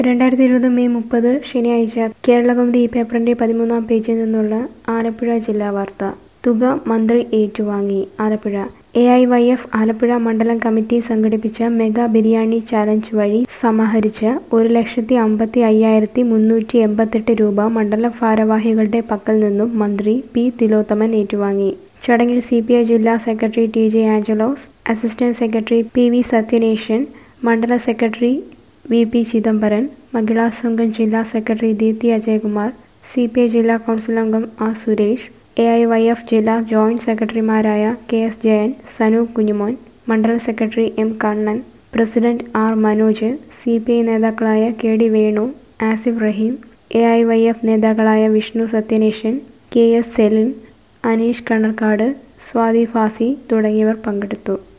രണ്ടായിരത്തി ഇരുപത് മെയ് മുപ്പത് ശനിയാഴ്ച കേരളകൗമുദി ഈ പേപ്പറിന്റെ പതിമൂന്നാം പേജിൽ നിന്നുള്ള ആലപ്പുഴ ജില്ലാ വാർത്ത തുക മന്ത്രി ഏറ്റുവാങ്ങി Alappuzha A I Y F Alappuzha മണ്ഡലം കമ്മിറ്റി സംഘടിപ്പിച്ച മെഗാ ബിരിയാണി ചാലഞ്ച് വഴി സമാഹരിച്ച ഒരു ലക്ഷത്തി അമ്പത്തി അയ്യായിരത്തി മുന്നൂറ്റി എൺപത്തെട്ട് രൂപ മണ്ഡല ഭാരവാഹികളുടെ പക്കൽ നിന്നും മന്ത്രി പി തിലോത്തമൻ ഏറ്റുവാങ്ങി ചടങ്ങിൽ സി പി ഐ ജില്ലാ secretary T J Angelos assistant secretary P V Sathyanesan മണ്ഡല secretary V P Chidambaran Mahila Sangham ജില്ലാ secretary Deepthi Ajayakumar C P I ജില്ലാ കൗൺസിൽ അംഗം R Suresh A I Y F ജില്ലാ ജോയിന്റ് സെക്രട്ടറിമാരായ കെ എസ് ജയൻ സനു കുഞ്ഞുമോൻ മണ്ഡലം secretary M Kannan president R Manoj C P I നേതാക്കളായ K D Venu Asif Raheem A I Y F നേതാക്കളായ Vishnu Sathyaneshan K S Celine Aneesh Kannarkkad Swathi Fasi തുടങ്ങിയവർ പങ്കെടുത്തു